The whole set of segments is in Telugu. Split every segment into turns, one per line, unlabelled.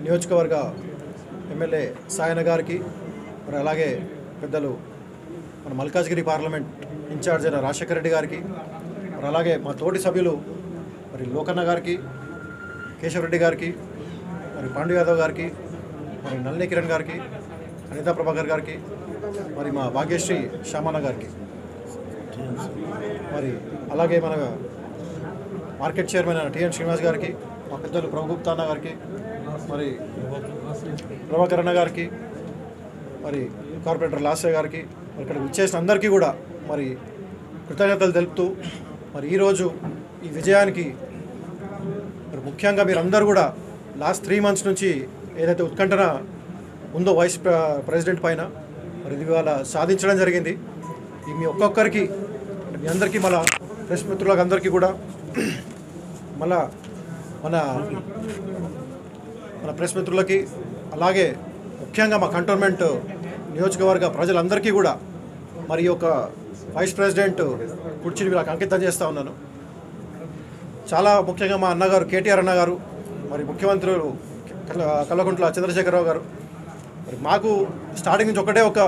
నియోజకవర్గ ఎమ్మెల్యే సాయన గారికి మరి అలాగే పెద్దలు మన మల్కాజ్గిరి పార్లమెంట్ ఇన్ఛార్జ్ అయిన రాజశేఖర రెడ్డి గారికి మరి అలాగే మా తోటి సభ్యులు మరి లోకన్న గారికి కేశవరెడ్డి గారికి మరి పాండు యాదవ్ గారికి మరి నళిని కిరణ్ గారికి అనితా ప్రభాకర్ గారికి మరి మా భాగ్యశ్రీ శ్యామన్న గారికి మరి అలాగే మన మార్కెట్ చైర్మన్ అయిన టిఎన్ శ్రీనివాస్ గారికి మా పెద్దలు ప్రభుగుప్తా అన్న గారికి మరి ప్రభాకర్ అన్న గారికి మరి కార్పొరేటర్ లాస్య గారికి మరి ఇక్కడ ఇచ్చేసిన అందరికీ కూడా మరి కృతజ్ఞతలు తెలుపుతూ మరి ఈరోజు ఈ విజయానికి మరి ముఖ్యంగా మీరందరూ కూడా లాస్ట్ త్రీ మంత్స్ నుంచి ఏదైతే ఉత్కంఠన ఉందో వైస్ ప్ర- ప్రెసిడెంట్ పైన మరి ఇది ఇవాళ సాధించడం జరిగింది ఈ మీ ఒక్కొక్కరికి మీ అందరికీ మళ్ళా ప్రెస్ మిత్రులకు అందరికీ కూడా మళ్ళా మన మన ప్రెస్ మిత్రులకి అలాగే ముఖ్యంగా మా కంటోన్మెంట్ నియోజకవర్గ ప్రజలందరికీ కూడా మరి ఈ యొక్క వైస్ ప్రెసిడెంట్ కుర్చీని వీళ్ళకి అంకితం చేస్తూ ఉన్నాను చాలా ముఖ్యంగా మా అన్నగారు కేటీఆర్ అన్నగారు మరి ముఖ్యమంత్రులు కల్ల- కల్వకుంట్ల చంద్రశేఖరరావు గారు మరి మాకు స్టార్టింగ్ నుంచి ఒకటే ఒక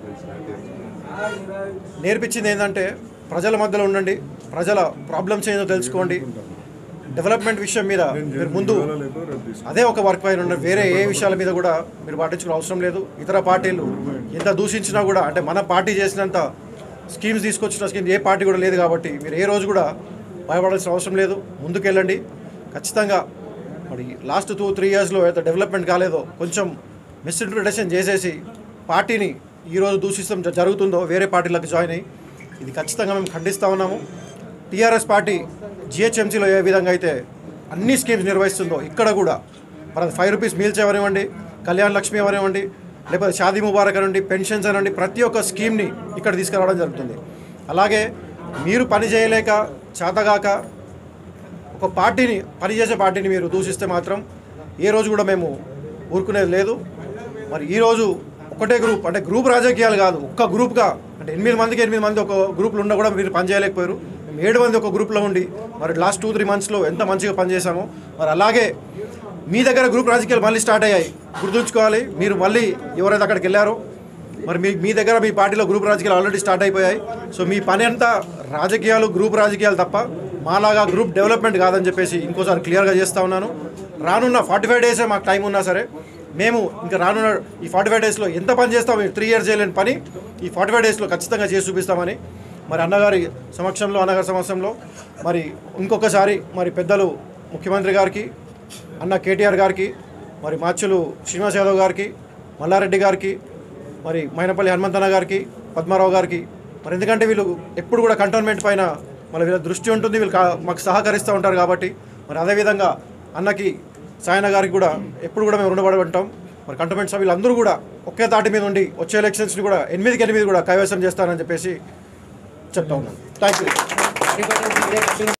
నేర్పించింది ఏంటంటే ప్రజల మధ్యలో ఉండండి ప్రజల ప్రాబ్లమ్స్ ఏందో తెలుసుకోండి డెవలప్మెంట్ విషయం మీద మీరు ముందు అదే ఒక వర్క్ పైన ఉండండి వేరే ఏ విషయాల మీద కూడా మీరు పాటించుకునే అవసరం లేదు ఇతర పార్టీలు ఎంత దూషించినా కూడా అంటే మన పార్టీ చేసినంత స్కీమ్స్ తీసుకొచ్చిన స్కీమ్ ఏ పార్టీ కూడా లేదు కాబట్టి మీరు ఏ రోజు కూడా భయపడాల్సిన అవసరం లేదు ముందుకెళ్ళండి ఖచ్చితంగా మరి లాస్ట్ టూ త్రీ ఇయర్స్లో అయితే డెవలప్మెంట్ కాలేదో కొంచెం మిస్ఇంటర్ప్రిటేషన్ చేసేసి పార్టీని ఈరోజు దూషిస్తాం జ- జరుగుతుందో వేరే పార్టీలకు జాయిన్ అయ్యి ఇది ఖచ్చితంగా మేము ఖండిస్తూ ఉన్నాము టీఆర్ఎస్ పార్టీ జిహెచ్ఎంసీలో ఏ విధంగా అయితే అన్ని స్కీమ్స్ నిర్వహిస్తుందో ఇక్కడ కూడా మన ఫైవ్ రూపీస్ మీల్స్ ఎవరివ్వండి కళ్యాణ్ లక్ష్మి ఎవరివ్వండి లేకపోతే షాదీ ముబారక్ అనండి పెన్షన్స్ అనండి ప్రతి ఒక్క స్కీమ్ని ఇక్కడ తీసుకురావడం జరుగుతుంది అలాగే మీరు పని చేయలేక చేతగాక ఒక పార్టీని పనిచేసే పార్టీని మీరు దూషిస్తే మాత్రం ఏ రోజు కూడా మేము ఊరుకునేది లేదు మరి ఈరోజు ఒకటే గ్రూప్ అంటే గ్రూప్ రాజకీయాలు కాదు ఒక్క గ్రూప్గా అంటే ఎనిమిది మందికి ఎనిమిది మంది ఒక గ్రూప్లో ఉన్నా కూడా మీరు పని చేయలేకపోయారు మేము ఏడు మంది ఒక గ్రూప్లో ఉండి మరి లాస్ట్ టూ త్రీ మంత్స్లో ఎంత మంచిగా పనిచేసామో మరి అలాగే మీ దగ్గర గ్రూప్ రాజకీయాలు మళ్ళీ స్టార్ట్ అయ్యాయి గుర్తుంచుకోవాలి మీరు మళ్ళీ ఎవరైతే అక్కడికి వెళ్ళారో మరి మీ మీ దగ్గర మీ పార్టీలో గ్రూప్ రాజకీయాలు ఆల్రెడీ స్టార్ట్ అయిపోయాయి సో మీ పని అంతా రాజకీయాలు గ్రూప్ రాజకీయాలు తప్ప మాలాగా గ్రూప్ డెవలప్మెంట్ కాదని చెప్పేసి ఇంకోసారి క్లియర్గా చేస్తూ ఉన్నాను రానున్న ఫార్టీ ఫైవ్ డేసే మాకు టైం ఉన్నా సరే మేము ఇంకా రానున్న ఈ ఫార్టీ ఫైవ్ డేస్లో ఎంత పని చేస్తాం త్రీ ఇయర్స్ చేయలేని పని ఈ ఫార్టీ ఫైవ్ డేస్లో ఖచ్చితంగా చేసి చూపిస్తామని మరి అన్నగారి సమక్షంలో అన్నగారి సమక్షంలో మరి ఇంకొకసారి మరి పెద్దలు ముఖ్యమంత్రి గారికి అన్న కేటీఆర్ గారికి మరి మాచులు శ్రీనివాస్ యాదవ్ గారికి మల్లారెడ్డి గారికి మరి మైనపల్లి హనుమంతన్న గారికి పద్మారావు గారికి మరి ఎందుకంటే వీళ్ళు ఎప్పుడు కూడా కంటోన్మెంట్ పైన మరి వీళ్ళ దృష్టి ఉంటుంది వీళ్ళు కా- మాకు సహకరిస్తూ ఉంటారు కాబట్టి మరి అదేవిధంగా అన్నకి సాయన గారికి కూడా ఎప్పుడు కూడా మేము రుణపడి ఉంటాం మరి కంటోన్మెంట్ సభ్యులు అందరూ కూడా ఒకే తాటి మీద ఉండి వచ్చే ఎలక్షన్స్ని కూడా ఎనిమిదికి ఎనిమిది కూడా కైవసం చేస్తారని చెప్పేసి చెప్తా ఉన్నాను థ్యాంక్ యూ